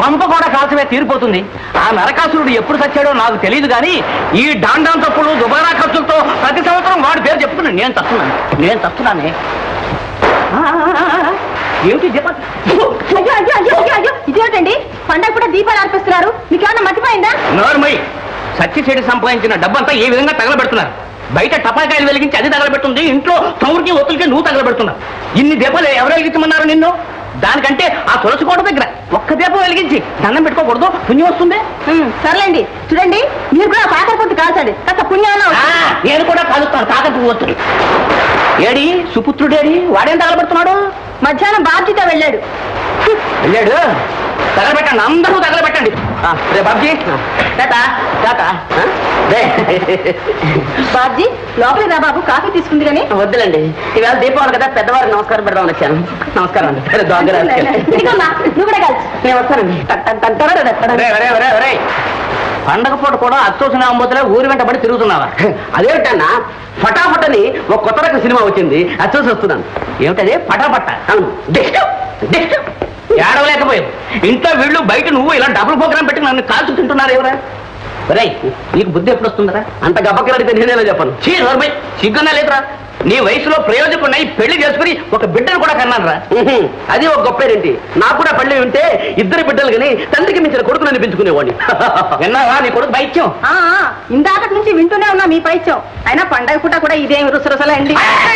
కొంప కూడా కాల్చమే తీరిపోతుంది ఆ నరకాసురుడు ఎప్పుడు చచ్చాడో నాకు తెలియదు కానీ ఈ డాండాన్ తప్పులు దుబారా ఖర్చులతో ప్రతి సంవత్సరం వాడి పేరు చెప్పుకున్నాను నేను తస్తున్నాను నేను తస్తున్నానే ఆ, ఆ, ఆ, ఆ, ఏమిటి దీప అయ్యో అయ్యో అయ్యో అయ్యో అయ్యో ఇదేమిటండి పండగ కూడా దీపాలు అర్పిస్తున్నారు మీకు ఏమన్నా మర్చిపోయిందా నోర్మై సత్యశేడి సంపాదించిన డబ్బంతా ఏ విధంగా తగలబెడుతున్నారు బయట టపాకాయలు వెలిగించి అది తగలబెట్టుంది ఇంట్లో చౌరికి ఒత్తులకి నువ్వు తగలబెడుతున్నావు ఇన్ని దీపాలు ఎవరు వెలిగించమన్నారు నిన్ను దానికంటే ఆ తులసి కోట దగ్గర ఒక్క దీపం వెలిగించి దండం పెట్టుకోకూడదు పుణ్యం వస్తుంది ఉమ్, సర్లేండి చూడండి మీరు కూడా కాకర పొట్టు కాల్చండి కాస్త పుణ్యం ఆ, నేను కూడా కాలుస్తాను కాకపు ఒత్తులు ఏడి సుపుత్రుడేడి వాడేం తగలబెడుతున్నాడు మధ్యాహ్నం బాధ్యత వెళ్ళాడు వెళ్ళాడు తగలబెట్టండి అందరూ తగలబెట్టండి ఆ, రే బాబ్జీ టాటా టాటా ఆ? రే. బాబ్జీ లోపలికి రా బాబు కాఫీ తీసుకుంది కానీ వద్దులండి ఇవాళ దీపావళి కదా పెద్దవారికి నమస్కారం పెడదామని వచ్చాను నమస్కారం అండి సరే, దొంగ రాజకీయాలు. ఇదిగోమ్మా, నువ్వు కూడా కాల్చు నేను వస్తానండి ఒరేయ్, ఒరేయ్, ఒరేయ్, ఒరేయ్. పండగ పూట కూడా అచ్చోసిన అమ్మతులే ఊరి వెంట పడి తిరుగుతున్నావా అదేమిటన్నా ఫటాఫట్ అని ఒక కొత్త రకం సినిమా వచ్చింది అచ్చోసి వస్తున్నాను ఏమిటది ఫటాఫట అవును డిస్ట్ డిస్ట్ ఏడవలేకపోయావు ఇంట్లో వీళ్ళు బయట నువ్వు ఇలా డబుల్ ప్రోగ్రామ్ పెట్టి నన్ను కాల్చు తింటున్నారు ఎవరా ఒరేయ్ నీకు బుద్ధి ఎప్పుడు వస్తుందరా అంత గబ్బకలాడితే నేనేలా చెప్పను చీ నోర్మై సిగ్గున్నా లేదురా నీ వయసులో ప్రయోజకున్నాయి పెళ్లి చేసుకుని ఒక బిడ్డను కూడా కన్నాను రా అది ఒక గొప్పేంటి నాకు కూడా పెళ్లి ఉంటే ఇద్దరు బిడ్డలు కానీ తండ్రికి మించిన కొడుకుని అనిపించుకునేవాడిని విన్నావా నీ కొడుకు బైత్యం ఆ, ఆ, ఇందాకటి నుంచి వింటూనే ఉన్నా మీ పైత్యం అయినా పండగ పూట కూడా ఇదేం రుసరుసలే అండి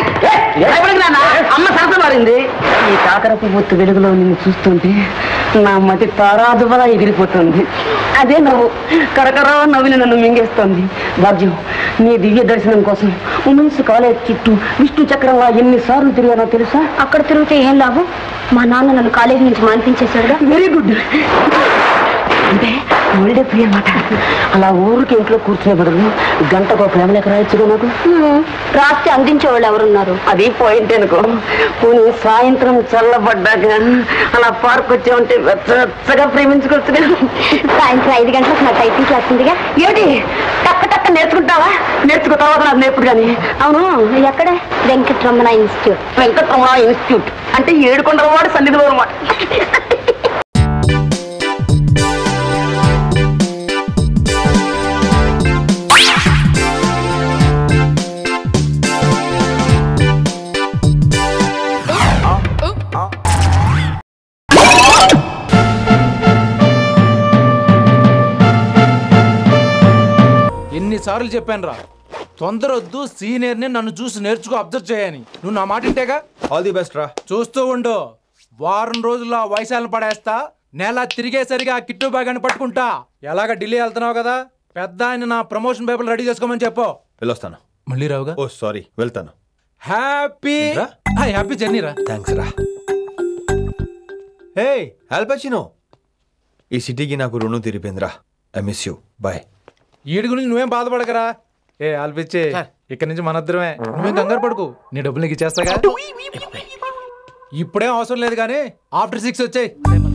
అమ్మ సరస మారింది ఈ కాకరపు బొత్తు వెలుగులో నిన్ను చూస్తుంటే నా మతి తారాదువల ఎగిరిపోతుంది అదే నవ్వు కరకరా నవ్వుని నన్ను మింగేస్తోంది భాగ్యం నీ దివ్య దర్శనం కోసం ఉమెన్స్ కాలేజ్ చుట్టూ విష్ణు చక్రంగా ఎన్నిసార్లు తిరిగానో తెలుసా అక్కడ తిరిగితే ఏం లాభం మా నాన్న నన్ను కాలేజీ నుంచి మానిపించేశాడుగా వెరీ గుడ్ అంటే హాలిడే ఫ్రీ అన్నమాట అలా ఊరికి ఇంట్లో కూర్చునే బదులు గంటకు ఒక ప్రేమ లేఖ రాయొచ్చుగా నాకు రాస్తే అందించే వాళ్ళు ఎవరున్నారు అది పాయింట్ అనుకో పోనీ సాయంత్రం చల్లబడ్డాక అలా పార్క్ వచ్చే ఉంటే వెచ్చగా ప్రేమించుకోవచ్చుగా సాయంత్రం ఐదు గంటలకు నా టైపింగ్ క్లాస్ ఉందిగా ఏమిటి టక్క టక్క నేర్చుకుంటావా నేర్చుకున్న తర్వాత నాకు నేర్పుడు కానీ అవును ఎక్కడ వెంకటరమణ ఇన్స్టిట్యూట్ వెంకటరమణ ఇన్స్టిట్యూట్ అంటే ఏడుకొండల వాడు సన్నిధిలో అనమాట ఎన్నిసార్లు చెప్పాను రా తొందర వద్దు సీనియర్ని నన్ను చూసి నేర్చుకో అబ్జర్వ్ చేయని నువ్వు నా మాట ఇంటేగా ఆల్ ది బెస్ట్ రా చూస్తూ ఉండు వారం రోజుల్లో ఆ వయసాలను పడేస్తా నెల తిరిగేసరిగా ఆ కిట్టు బ్యాగాన్ని పట్టుకుంటా ఎలాగ ఢిల్లీ వెళ్తున్నావు కదా పెద్ద ఆయన నా ప్రమోషన్ పేపర్లు రెడీ చేసుకోమని చెప్పు వెళ్ళొస్తాను మళ్ళీ రావుగా ఓ సారీ వెళ్తాను హ్యాపీ ఏంట్రా? హ్యాపీ జర్నీ రా థ్యాంక్స్ రా హే ఆల్పచినో ఈ సిటీకి నాకు రుణం తీరిపోయిందిరా ఐ మిస్ యూ బాయ్ ఈడి గురించి నువ్వేం బాధపడకరా ఏ ఆల్పిచ్చే ఇక్కడి నుంచి మనద్దరమే నువ్వేం కంగారు పడుకు నీ డబ్బులు నీకు ఇచ్చేస్తాగా ఇప్పుడేం అవసరం లేదు కానీ ఆఫ్టర్ సిక్స్ వచ్చాయి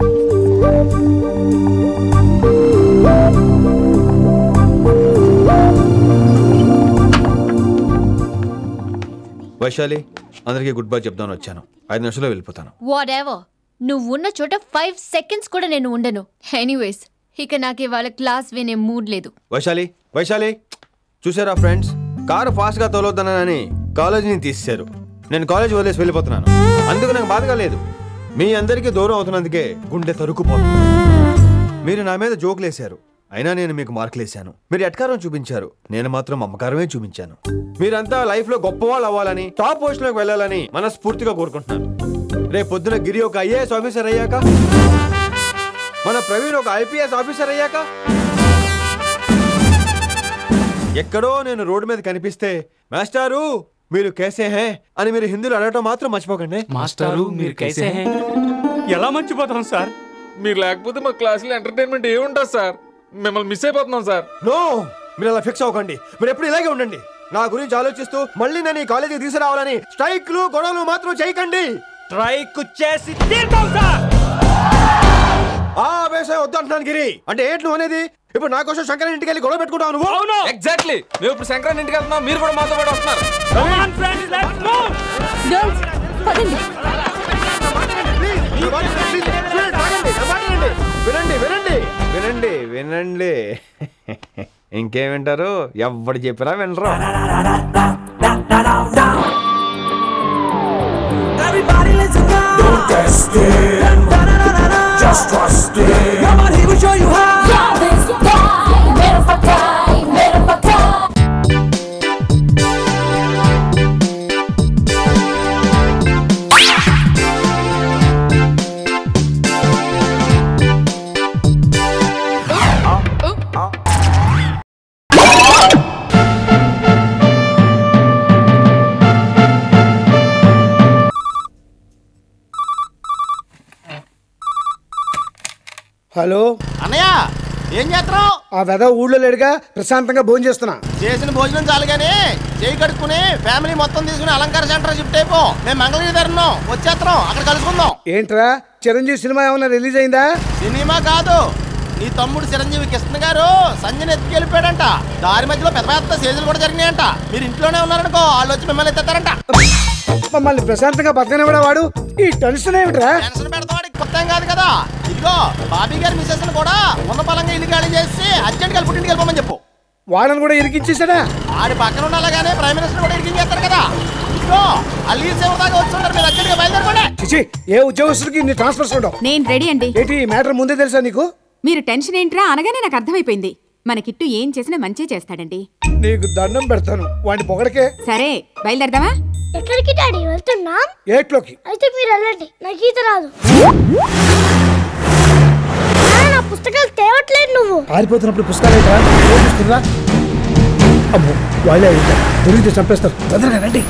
వైశాలి అందరికీ గుడ్ బై చెప్దామని వచ్చాను ఐదు నిమిషాల్లో వెళ్ళిపోతాను వాట్ ఎవర్ నువ్వు ఉన్న చోట ఫైవ్ సెకండ్స్ కూడా నేను ఉండను ఎనీవేస్ ఇక నాకు ఇవాళ క్లాస్ వినే మూడ్ లేదు వైశాలి వైశాలి చూసారా ఫ్రెండ్స్ కారు ఫాస్ట్గా తోలొద్దనని కాలేజీని తీసేశారు నేను కాలేజ్ వదిలేసి వెళ్ళిపోతున్నాను అందుకు నాకు బాధగా లేదు మీ అందరికీ దూరం అవుతున్నందుకే గుండె తరుక్కుపోతుంది మీరు నా మీద జోకులు వేశారు అయినా నేను మీకు మార్కులు వేశాను మీరు ఎట్కారం చూపించారు నేను మాత్రం అమ్మకారమే చూపించాను మీరంతా లైఫ్ లో గొప్ప వాళ్ళు అవ్వాలని టాప్ పొజిషన్ లోకి వెళ్ళాలని మనస్ఫూర్తిగా కోరుకుంటున్నాను రేపు పొద్దున గిరి ఒక ఐఏఎస్ ఆఫీసర్ అయ్యాక మన ప్రవీణ్ ఒక ఐపీఎస్ ఆఫీసర్ అయ్యాక ఎక్కడో నేను రోడ్డు మీద కనిపిస్తే మాస్టారు మీరు కేసే హే అని మీరు హిందీలో అడగటం మాత్రం మర్చిపోకండి మాస్టారు మీరు కైసే హై? ఎలా మర్చిపోతాం సార్ మీరు లేకపోతే మా క్లాసులో ఎంటర్టైన్మెంట్ ఏముంటుంది సార్ మిమ్మల్ని మిస్ అయిపోతున్నాం సార్ నో మీరు అలా ఫిక్స్ అవ్వకండి మీరు ఎప్పుడు ఇలాగే ఉండండి నా గురించి ఆలోచిస్తూ మళ్ళీ నేను ఈ కాలేజీకి తీసుకురావాలని స్ట్రైక్లు గొడవలు మాత్రం చేయకండి స్ట్రైక్ చేసి తీరుతాం సార్ ఆ ఆవేశం వద్దు అంటున్నాను గిరి అంటే ఏంటి నువ్వు అనేది ఇప్పుడు నా కోసం శంకర్ ఇంటికి వెళ్ళి గొడవ పెట్టుకుంటావు నువ్వు అవును ఎగ్జాక్ట్లీ మేము ఇప్పుడు సంక్రాంతి ఇంటికి వెళ్తున్నాం మీరు కూడా మాతో పాటు వస్తున్నారు గర్ల్స్ పదండి Please, మీ మాట వినండి. Please, ఆగండి. నా మాట వినండి. వినండి వినండి ఇంకేం వింటారు ఎవడు చెప్పినా వినరు Everybody listen now. Don't test it. Just trust it. Come on, he will show you how. Hello అన్నయ్య ఏం చేస్తున్నావు ఆ వెద ఊళ్ళో లేడుగా ప్రశాంతంగా భోజనం చేస్తున్నా చేసిన భోజనం చాలు కానీ చేయి కడుక్కుని ఫ్యామిలీ మొత్తం తీసుకుని అలంకార సెంటర్ షిఫ్ట్ అయిపో మేము మంగళగిరి తరుణం వచ్చేస్తున్నాం అక్కడ కలుసుకుందాం ఏంట్రా చిరంజీవి సినిమా ఏమైనా రిలీజ్ అయిందా సినిమా కాదు నీ తమ్ముడు చిరంజీవి కృష్ణ గారు సంజయ్ ఎత్తుకెళ్ళిపోయాడంట దారి మధ్యలో పెద్ద పెద్ద సేజులు కూడా జరిగినాయంట మీరు ఇంట్లోనే ఉన్నారనుకో వాళ్ళు వచ్చి మిమ్మల్ని ఎత్తారంట మమ్మల్ని ప్రశాంతంగా బతకనివ్వడా వాడు ఈ టెన్షన్ ఏమిట్రా టెన్షన్ పెడతావాడికి కొత్త ఏం కాదు కదా ఇదిగో బాబీ గారి మిసెస్ కూడా ఉన్న పలంగా ఇల్లు ఖాళీ చేసి అర్జెంట్ గా పుట్టింటికి వెళ్ళిపోమని చెప్పు వాళ్ళని కూడా ఇరికిచ్చేసాడా ఆడి పక్కన ఉండాలగానే ప్రైమ్ మినిస్టర్ కూడా ఇరికించేస్తారు కదా ఇదిగో అల్లి సేవ దాకా వచ్చుంటారు మీరు అర్జెంట్ గా బయలుదేరుకోండి చిచి ఏ ఉద్యోగస్తుడికి ఇన్ని ట్రాన్స్ఫర్స్ ఉండవు నేను రెడీ అండి ఏంటి ఈ మ్యాటర్ ముందే తెలుసా నీకు మీరు టెన్షన్ ఏంట్రా అనగానే నాకు అర్థమైపోయింది మన కిట్టు ఏం చేసినా మంచి చేస్తాడండి నీకు దండం పెడతాను వాడిని పొగడకే సరే బయలుదేరదామా ఎక్కడికి డాడీ వెళ్తున్నాం ఏట్లోకి అయితే మీరు వెళ్ళండి నాకు ఈత రాదు నాన్న, నా పుస్తకాలు తేవట్లేదు నువ్వు ఆరిపోతున్నప్పుడు పుస్తకాలు ఏంట్రా ఏం పుస్తకంరా? అమ్మో వాళ్ళే అడుగుతారు దొరికితే చంపేస్తారు తొందరగా రండి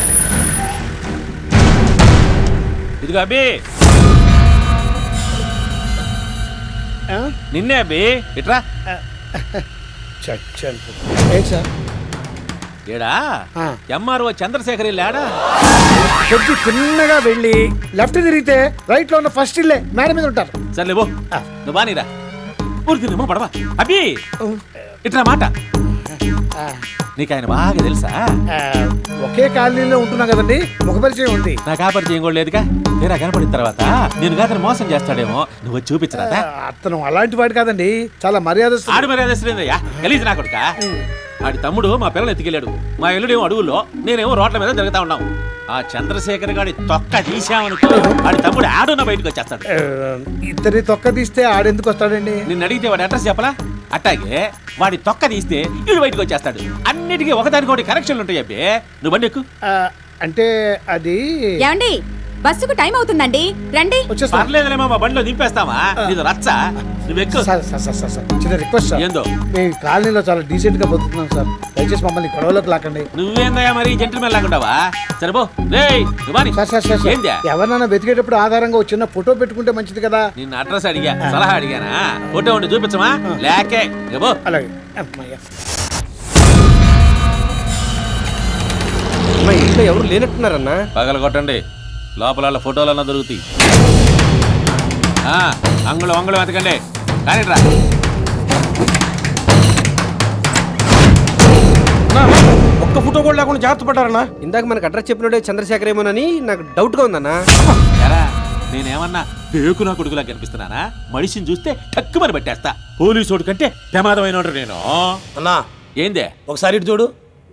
ఇదిగో అబ్బి నిన్నే అబ్బి ఇట్రా చచ్చాను ఏంటి సార్ ఏడా ఎంఆర్ఓ చంద్రశేఖర్ లేడా కొద్ది చిన్నగా వెళ్ళి లెఫ్ట్ తిరిగితే రైట్ లో ఉన్న ఫస్ట్ ఇల్లే మేడ మీద ఉంటారు సర్లే బో నువ్వు బానీరా ఊరికినేమో పడవా అబ్బి ఇట్రా మాట నీకు ఆయన బాగా తెలుసా ఆ, ఒకే కాలనీలో ఉంటున్నా కదండి ముఖ పరిచయం ఉంది నాకు ఆ పరిచయం కూడా లేదుగా తీరా కనపడిన తర్వాత నేను కాదని మోసం చేస్తాడేమో నువ్వు వచ్చి చూపించరాదా అతను అలాంటి వాడు కాదండి చాలా మర్యాద ఆడు మర్యాద శ్రేందయ్యా గలీజ్ నా కొడుక ఆడి తమ్ముడు మా పిల్లలు ఎత్తుకెళ్ళాడు మా ఎల్లుడేమో అడుగుల్లో నేనేమో రోడ్ల మీద తిరుగుతా ఉన్నాం ఆ చంద్రశేఖర్ గాడి తొక్క తీసామనుకో ఆడి తమ్ముడు ఆడున్న బయటకు వచ్చేస్తాడు ఇద్దరి తొక్క తీస్తే ఆడెందుకు వస్తాడండి నిన్ను అడిగితే వాడి అడ్రస్ చెప్పలా అట్టాగే వాడి తొక్క తీస్తే వీడు బయటకు వచ్చేస్తాడు అన్నిటికీ ఒకదానికొకటి కనెక్షన్లు ఉంటాయి అబ్బే నువ్వు బండి ఎక్కు ఆ, అంటే అది ఏమండి బస్సుకు టైం అవుతుందండి రండి పర్లేదులేమో మా బండిలో దింపేస్తావా నీది రచ్చ నువ్వు ఎక్కు sir sir sir sir sir చిన్న రిక్వెస్ట్ సార్ ఏందో మీ కాలనీలో చాలా డీసెంట్ గా బతుకుతున్నాం సార్ దయచేసి మమ్మల్ని గొడవలోకి లాకండి నువ్వేందయ్యా మరి జెంటిల్మెన్ లాగుంటావా సరేపో రేయ్ నువ్వు బాని సార్ సార్ సార్ సార్ ఏందా ఎవరినైనా వెతికేటప్పుడు ఆధారంగా ఒక చిన్న ఫోటో పెట్టుకుంటే మంచిది కదా నిన్న అడ్రస్ అడిగా సలహా అడిగానా ఫోటో ఉండి చూపించమా లేకే ఇగో అలాగే అమ్మయ్య. ఇంట్లో ఎవరు లేనట్టున్నారన్నా పగల కొట్టండి లోపల వాళ్ళ ఫోటోలన్నా దొరుకుతాయి ఆ, అంగుళం అంగుళం వెతకండి కానీ రా ఒక్క ఫోటో కూడా లేకుండా జాగ్రత్త పడ్డారన్నా ఇందాక మనకు అడ్రస్ చెప్పినోడే చంద్రశేఖర్ ఏమోనని నాకు డౌట్ గా ఉందన్నా ఎరా నేనేమన్నా పేకు నా కొడుకులా కనిపిస్తున్నానా మనిషిని చూస్తే టక్కుమని పట్టేస్తా పోలీసోడు కంటే ప్రమాదమైన నేను అన్నా ఏందే ఒకసారి ఇటు చూడు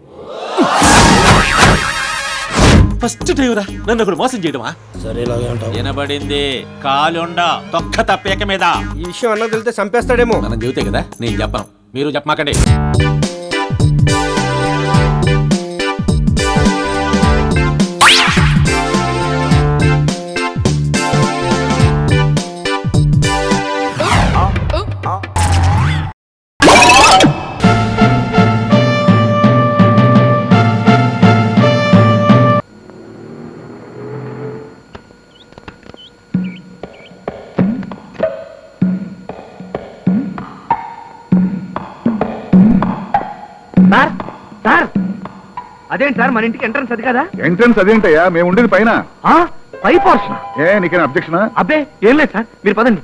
ఫస్ట్ టైం రా నన్ను ఒకడు మోసం చేయడమా సరే ఇలాగే అంటావు వినబడింది కాలుండ తొక్క తప్పేక మీద ఈ విషయం అన్నకు తెలితే చంపేస్తాడేమో మనం చెబితే కదా నేను చెప్పను మీరు చెప్పమాకండి సార్ సార్ అదేంటి సార్ మన ఇంటికి ఎంట్రన్స్ అది కదా ఎంట్రన్స్ అదేంటయ్యా మేము ఉండేది పైన పై పోర్షన్ ఏ నీకేనా అబ్జెక్షనా అబ్బే ఏం లేదు సార్ మీరు పదండి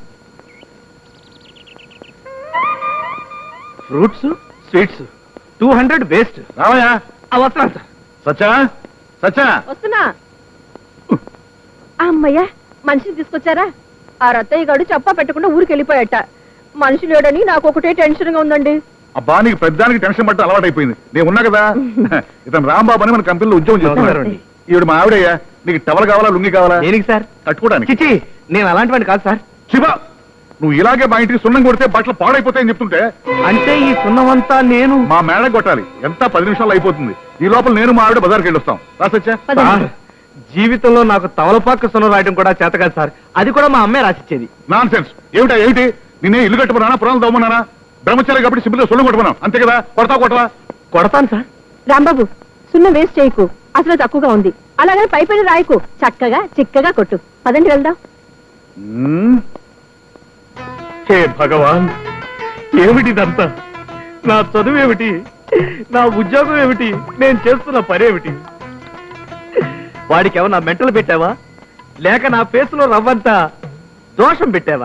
fruits sweets two hundred waste రావయ్యా వస్తున్నాను సార్ సచ్చా సచ్చా వస్తున్నా అమ్మయ్యా మనిషిని తీసుకొచ్చారా ఆ రత్తయ్య గారు చెప్పా పెట్టకుండా ఊరికి వెళ్ళిపోయాట మనిషి లేడని నాకు ఒకటే టెన్షన్ గా ఉందండి అబ్బా నీకు పెద్దానికి టెన్షన్ పట్ట అలవాటు అయిపోయింది నేను ఉన్నా కదా ఇతను రాంబాబు అని మన కంపెనీలో ఉద్యోగం చేస్తున్నారు ఈవిడ మా ఆవిడయ్యా నీకు టవల్ కావాలా లుంగి కావాలా దేనికి సార్ కట్టుకోవడానికి చిచి నేను అలాంటివాడిని కాదు సార్ శివ నువ్వు ఇలాగే మా ఇంటికి సున్నం కొడితే బట్టలు పాడైపోతాయని చెప్తుంటే అంటే ఈ సున్నమంతా నేను మా మేడ కొట్టాలి ఎంత పది నిమిషాలు అయిపోతుంది ఈ లోపల నేను మా ఆవిడ బజార్కి వెళ్ళొస్తాం రాసొచ్చా సార్ జీవితంలో నాకు తవలపాక సున్నం రాయడం కూడా చేత కాదు సార్ అది కూడా మా అమ్మే రాసిచ్చేది నాన్ సెన్స్ ఏమిటా ఏమిటి నిన్నే ఇల్లు కట్టుకున్నానా పురాణాలు తవ్వమన్నానా బ్రహ్మచారి కాబట్టి సింపుల్గా సొల్లు కొట్టుకున్నాం అంతే కదా కొడతా కొట్టవా కొడతాను సార్ రాంబాబు సున్నం వేస్ట్ చేయకు అసలు తక్కువగా ఉంది అలాగని పైపడి రాయకు చక్కగా చిక్కగా కొట్టు పదండి వెళ్దాం మ్మ్. హే భగవాన్ ఏమిటిదంతా నా చదువు ఏమిటి నా ఉద్యోగం ఏమిటి నేను చేస్తున్న పనేమిటి వాడికి ఏమన్నా మెంటలు పెట్టావా లేక నా ఫేసులో రవ్వంతా దోషం పెట్టావా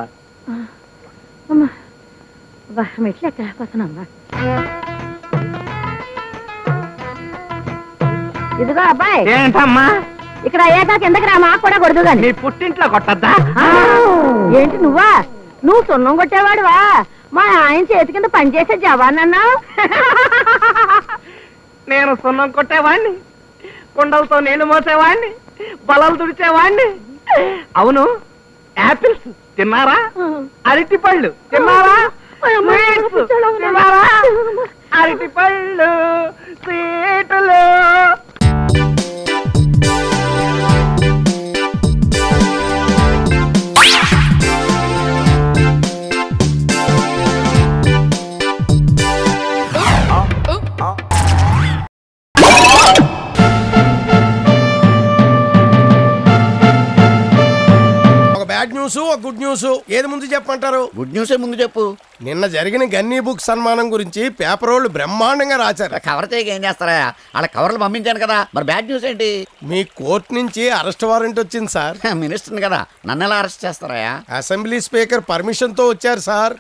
మెట్లెక్కలేకపోతున్నామ్మా ఇదిగో అబ్బాయి ఏంటమ్మా ఇక్కడ అయ్యాక కిందకి రా మాకు కూడా కొడదు గాని నీ పుట్టింట్లో కొట్టద్దా ఏంటి నువ్వా నువ్వు సున్నం కొట్టేవాడువా మా ఆయన చేతి కింద పనిచేసే జవాన్ అన్నావు నేను సున్నం కొట్టేవాణ్ణి కుండలతో నీళ్లు మోసేవాణ్ణి బలలు తుడిచేవాణ్ణి అవును యాపిల్స్ తిన్నారా అరటి పళ్ళు తిన్నారా Sweets తిన్నారా అరటి పళ్ళు స్వీటులు ఒక బ్యాడ్ న్యూస్ ఒక గుడ్ న్యూస్ ఏది ముందు చెప్పమంటారు గుడ్ న్యూస్ ముందు చెప్పు నిన్న జరిగిన గన్నీ బుక్ సన్మానం గురించి పేపర్ వాళ్ళు బ్రహ్మాండంగా రాశారు కవర్ చేయక ఏం చేస్తారా వాళ్ళ కవర్లు పంపించాను కదా మరి బ్యాడ్ న్యూస్ ఏంటి మీ కోర్టు నుంచి అరెస్ట్ వారెంట్ వచ్చింది సార్ మినిస్టర్ కదా నన్ను ఎలా అరెస్ట్ చేస్తారా అసెంబ్లీ స్పీకర్ పర్మిషన్ తో వచ్చారు సార్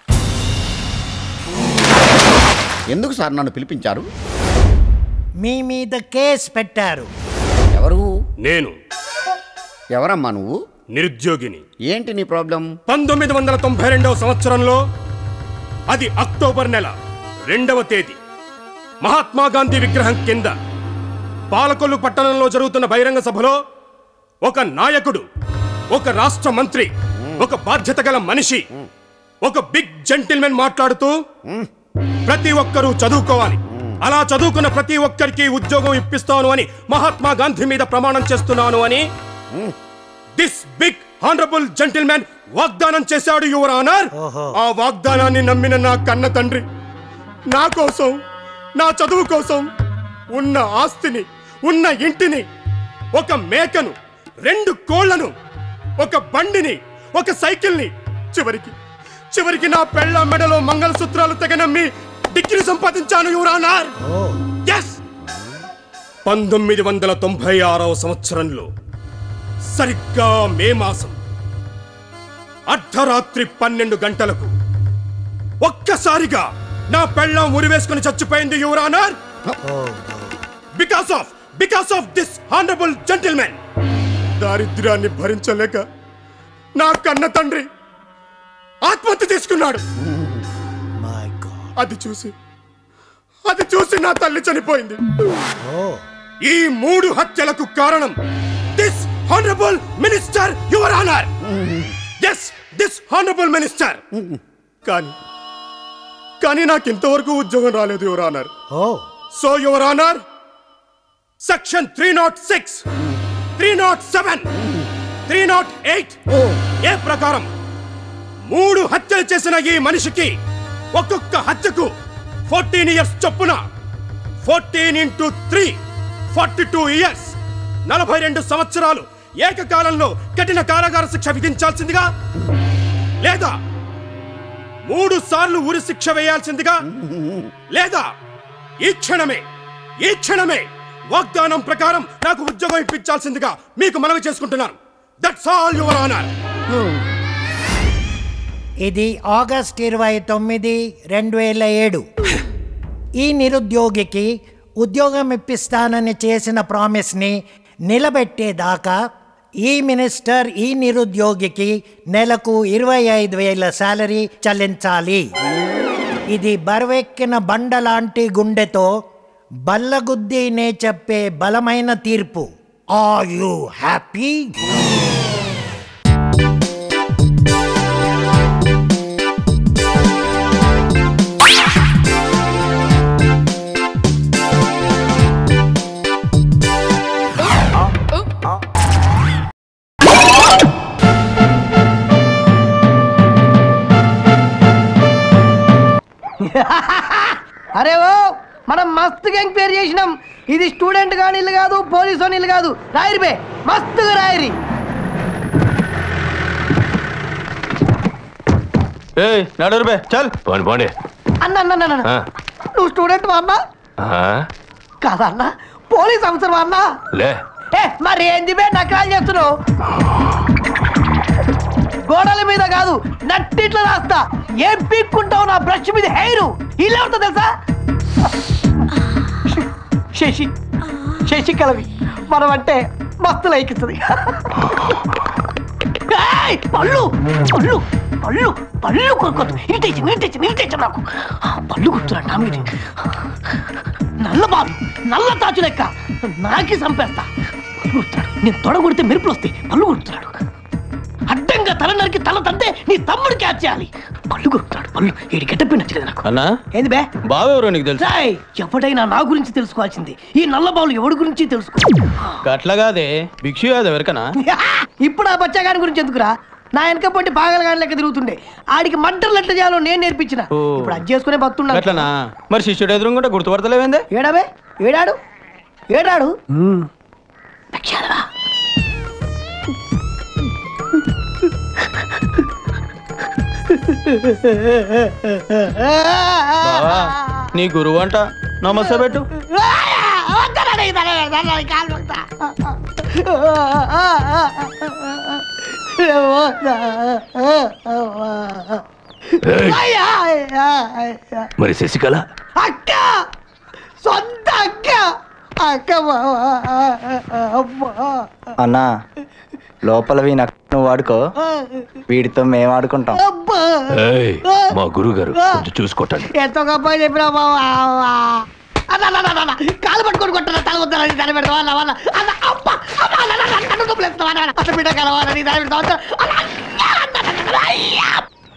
ఎందుకు సార్ నన్ను పిలిపించారు మీ మీద కేసు పెట్టారు ఎవరు నేను ఎవరమ్మా నువ్వు నిరుద్యోగిని ఏంటి నీ ప్రాబ్లం పంతొమ్మిది వందల తొంభై రెండవ సంవత్సరంలో అది అక్టోబర్ నెల రెండవ తేదీ మహాత్మా గాంధీ విగ్రహం కింద పాలకొల్లు పట్టణంలో జరుగుతున్న బహిరంగ సభలో ఒక నాయకుడు ఒక రాష్ట్ర మంత్రి ఒక బాధ్యత గల మనిషి ఒక బిగ్ జెంటిల్మెన్ మాట్లాడుతూ ప్రతి ఒక్కరూ చదువుకోవాలి అలా చదువుకున్న ప్రతి ఒక్కరికి ఉద్యోగం ఇప్పిస్తాను అని మహాత్మా గాంధీ మీద ప్రమాణం చేస్తున్నాను అని దిస్ బిగ్ హానరబుల్ జెంటిల్మెన్ వాగ్దానం చేశాడు యువర్ ఆనర్ ఆ వాగ్దానాన్ని నమ్మిన నా కన్న తండ్రి నా కోసం నా చదువు కోసం ఉన్న ఆస్తిని ఉన్న ఇంటిని ఒక మేకను రెండు కోళ్లను ఒక బండిని ఒక సైకిల్ని చివరికి చివరికి నా పెళ్ళ మెడలో మంగళసూత్రాలు తెగనమ్మి డిగ్రీ సంపాదించాను యువరానార్ ఎస్ పంతొమ్మిది వందల తొంభై ఆరవ సంవత్సరంలో సరిగ్గా మే మాసం అర్ధరాత్రి పన్నెండు గంటలకు ఒక్కసారిగా నా పెళ్ళం ఉరివేసుకుని చచ్చిపోయింది your honour because of because of this honourable gentlemen దారిద్ర్యాన్ని భరించలేక నా కన్న తండ్రి ఆత్మహత్య తీసుకున్నాడు అది చూసి అది చూసి నా తల్లి చనిపోయింది ఈ మూడు హత్యలకు కారణం this honourable minister your honour yes this honourable minister కానీ కానీ నాకు ఇంతవరకు ఉద్యోగం రాలేదు your honour so your honour section three not six three not seven three not eight A ప్రకారం మూడు హత్యలు చేసిన ఈ మనిషికి ఒక్కొక్క హత్యకు ఫోర్టీన్ ఇయర్స్ చొప్పున fourteen into three forty two years నలభై రెండు సంవత్సరాలు ఏకకాలంలో కఠిన కారాగార శిక్ష విధించాల్సిందిగా లేదా మూడు సార్లు ఉరి శిక్ష వేయాల్సిందిగా లేదా ఈ క్షణమే ఈ క్షణమే వాగ్దానం ప్రకారం నాకు ఉద్యోగం ఇప్పించాల్సిందిగా మీకు మనవి చేసుకుంటున్నాను దట్స్ ఆల్ యువర్ ఆనర్ ఇది ఆగస్ట్ ఇరవై తొమ్మిది రెండు వేల ఏడు ఈ నిరుద్యోగికి ఉద్యోగం ఇప్పిస్తానని చేసిన ప్రామిస్ని నిలబెట్టేదాకా ఈ మినిస్టర్ ఈ నిరుద్యోగికి నెలకు ఇరవై ఐదు వేల శాలరీ చెల్లించాలి ఇది బరువెక్కిన బండ లాంటి గుండెతో బల్లగుద్ది నే చెప్పే బలమైన తీర్పు ఆర్ యు హ్యాపీ అరే ఓ మనం మస్తు గ్యాంగ్ పేరు చేసినాం ఇది స్టూడెంట్ కాని ఇల్లు కాదు పోలీసు అని ఇల్లు కాదు రాయరి బే మస్తుగా రాయరి ఏయ్ నడురు బే చల్ పోండి పోండి అన్న అన్న అన్న, అన్న ఆ, నువ్వు స్టూడెంట్ అన్నా ఆ, కాదన్న పోలీస్ ఆఫీసర్ అన్నా లే ఏ మరి ఏంది బే నకరాలు చేస్తున్నావు గోడల మీద కాదు నట్టిట్లో రాస్తా ఏం పీక్కుంటావు నా బ్రష్ మీద హెయిర్ ఇలా ఉంటుంది తెలుసా శశి శశి కలవి మనం అంటే మస్తు లైకిస్తుంది ఏయ్, పళ్ళు పళ్ళు పళ్ళు పళ్ళు కొనుక్కోదు ఇరిటేషన్ ఇరిటేషన్ ఇరిటేషన్ నాకు ఆ, పళ్ళు గుర్తురా నా మీద నల్ల బాబు నల్ల తాచు లెక్క నాకి చంపేస్తా పళ్ళు గుర్తున్నాడు నేను తొడ కొడితే మెరుపులు వస్తాయి పళ్ళు గుర్తున్నాడు అడ్డంగా తల నరికి తల తంతే నీ తమ్ముడు క్యాచ్ చేయాలి పళ్ళు కొడుతున్నాడు పళ్ళు ఏడు గెట్టపి నచ్చలేదు నాకు అన్నా ఏంది బే బావెవరో నీకు తెలుసు రాయ్ ఎవడైనా నా గురించి తెలుసుకోవాల్సింది ఈ నల్ల బావులు ఎవడి గురించి తెలుసుకో అట్లాగాదే భిక్షు యాదవ్ ఎవరికనా ఇప్పుడు ఆ బచ్చాగాని గురించి ఎందుకురా నా వెనక పొంటి పాగలగాని లెక్క తిరుగుతుండే ఆడికి మడ్డర్లు ఎట్లా చేయాలో నేను నేర్పించిన ఇప్పుడు అది చేసుకునే భక్తున్నా అట్లనా మరి శిష్యుడు ఎదురుకుంటే గుర్తుపడతలేవేందే ఏడాబే ఏడాడు ఏడాడు బావా నీ గురువు అంట నమస్తే పెట్టు మరి శశికళ అక్క సొంత అక్క అక్క అన్నా లోపల వీణ నువ్వు వాడుకో వీడితో మేము ఆడుకుంటాం ఏయ్, మా గురువు గారు కొంచెం చూసుకోటండి ఎంతో గొప్ప చెప్పినా బావా అన్న, అన్న, అన్న, అన్న, కాలు పట్టుకొని కొట్టరా తల వద్దారని తల పెడతావా అన్న, అన్న, అన్న, అబ్బా, అబ్బా, అన్న, అన్న, అన్న, నన్ను నొప్పులు ఎత్తుతావా, అన్న, అన్న, బిడ్డ కలవాలని తల పెడతావా, అన్న, అన్న, అన్న, అన్న, అన్న, అయ్యా.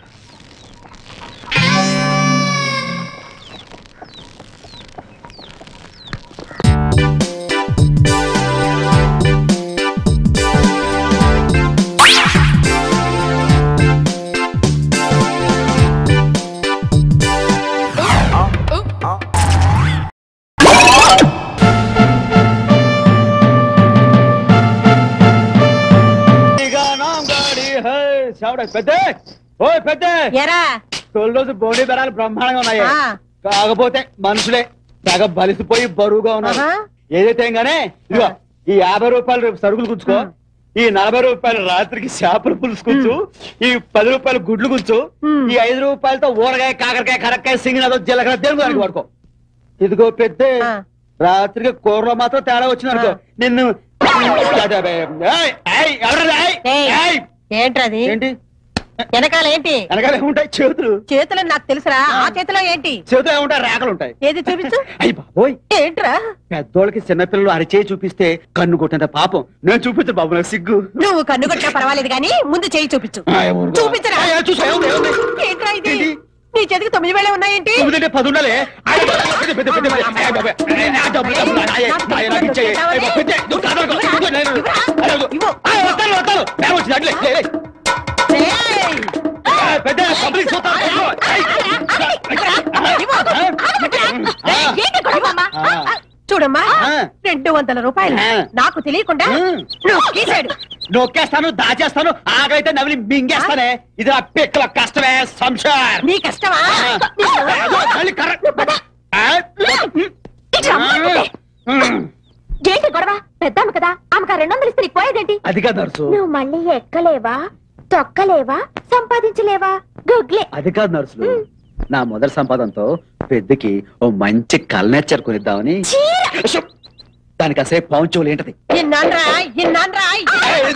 పెద్ద ఓయ్ పెద్ద ఎరా తొలి రోజు బోడి బెరాలు బ్రహ్మాండంగా ఉన్నాయి ఆ. కాకపోతే మనుషులే తెగ బలిసిపోయి బరువుగా ఉన్నారు ఏదైతే గానే ఇదిగో ఈ యాభై రూపాయలు రేపు సరుకులు కూర్చుకో ఈ నలభై రూపాయలు రాత్రికి చేపల పులుసు కూర్చు ఈ పది రూపాయలు గుడ్లు కూర్చు ఈ ఐదు రూపాయలతో ఊరగాయ కాకరకాయ కరక్కాయ సింగినదో జీలకర్ర దేవుడు దానికి వాడుకో ఇదిగో పెద్ద రాత్రికి కూరలో మాత్రం తేడా వచ్చింది అనుకో నిన్ను ఏయ్, ఏయ్, ఎవరది? ఏయ్, ఏయ్. ఏంట్రది ఏంటి వెనకాల ఏంటి వెనకాల ఏముంటాయి చేతులు చేతులు నాకు తెలుసురా ఆ చేతిలో ఏంటి చేతులు ఏముంటాయి రేఖలు ఉంటాయి ఏది చూపించు అయ్యి బాబోయ్ ఏంట్రా పెద్దోళ్ళకి చిన్నపిల్లలు అరిచేయి చూపిస్తే కన్ను కొట్టినంత పాపం నేను చూపించు బాబు నాకు సిగ్గు నువ్వు కన్ను కొట్టినా పర్వాలేదు కానీ ముందు చేయి చూపించు ఆ, ఏమో. చూపించరా ఆ, చూసా, ఏముంది, ఏముంది? ఏంట్రా ఇది నీ చేతికి తొమ్మిది వేలే ఉన్నాయేంటి తొమ్మిది పది ఉండాలి ఆయ్, పెద్ద, పెద్ద, పెద్ద, పెద్ద. ఆయ్ బాబాయ్. ఆయ్, ఆ డబ్బులు, డబ్బులు, ఆయ్, ఆయ్, నాకు ఇచ్చేయ్. ఆయ్ బాబాయ్, పెద్ద, నువ్వు కాదు, కాదు, కాదు, నేను- ఆయ్, ఇవ్వు. ఆయ్, వస్తాను, వస్తాను. నేను వచ్చింది, అట్లే, లే, లే. ఆయ్, పెద్ద, పబ్లిక్ చూస్తారు, ఇవ్వు. ఆయ్. ఏంటి గొడవమ్మా? చూడమ్మా రెండు వందల రూపాయలు నాకు తెలియకుండా నువ్వు గీసాడు నొక్కేస్తాను దాచేస్తాను ఆగైతే నవిలి మింగేస్తానే ఇది నా పిక్కల కష్టమే సంసార్ నీ కష్టమా మళ్ళీ కర్ర- ఆ? ఏంటి గొడవ పెద్దాము కదా ఆమెకు ఆ రెండు వందలు ఇస్తే నీకు పోయేదేంటి అది కాదు నర్సు నువ్వు మళ్ళీ ఎక్కలేవా తొక్కలేవా సంపాదించలేవా గుగ్లే అది కాదు నర్సులు నా మొదటి సంపాదనతో పెద్దకి ఓ మంచి కల్నేచర్ కొనిద్దామని షు! దానికి అసే పౌంచోలు ఏంటది ఇన్నాన్రా ఇన్నాన్రా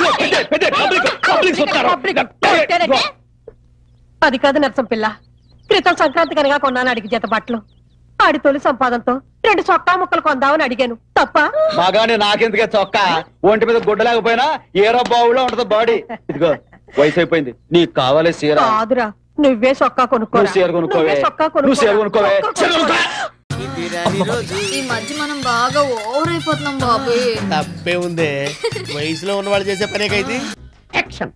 పబ్లిక్ చూస్తారు. అది కాదు నరసం పిల్ల క్రితం సంక్రాంతి కనుక కొన్నాను అడిగి జత బట్టలు ఆడి తొలి సంపాదనతో రెండు చొక్కా ముక్కలు కొందామని అడిగాను తప్ప మగాని నాకెందుకే చొక్క ఒంటి మీద గుడ్డ లేకపోయినా ఏరో బావులో ఉంటది బాడీ ఇదిగో వయసు అయిపోయింది నీకు కావాలి సీర కాదురా నువ్వే చొక్కా కొనుక్కో నువ్వు చీర కొనుక్కోవే నువ్వే చొక్కా నువ్వు చీర కొనుక్కోవే చీర కొనుక్కో. ఈ మధ్య మనం బాగా ఓవర్ అయిపోతున్నాం బాబు తప్పే ఉందే వయసులో ఉన్న వాళ్ళు చేసే పనేకైతే యాక్షన్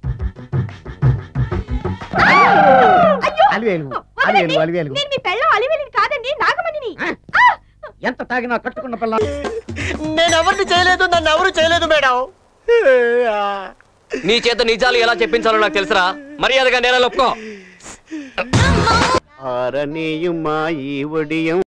అలివేలు అలివేలు అలివేలు నేను మీ పెళ్ళం అలివేలిని కాదండి నాగమణిని ఎంత తాగినా కట్టుకున్న పిల్ల నేను ఎవరిని చేయలేదు నన్ను ఎవరు చేయలేదు మేడం నీ చేత నిజాలు ఎలా చెప్పించాలో నాకు తెలుసురా మర్యాదగా నేల ఒప్పుకో ఆరనీయుమా ఈ ఒడియం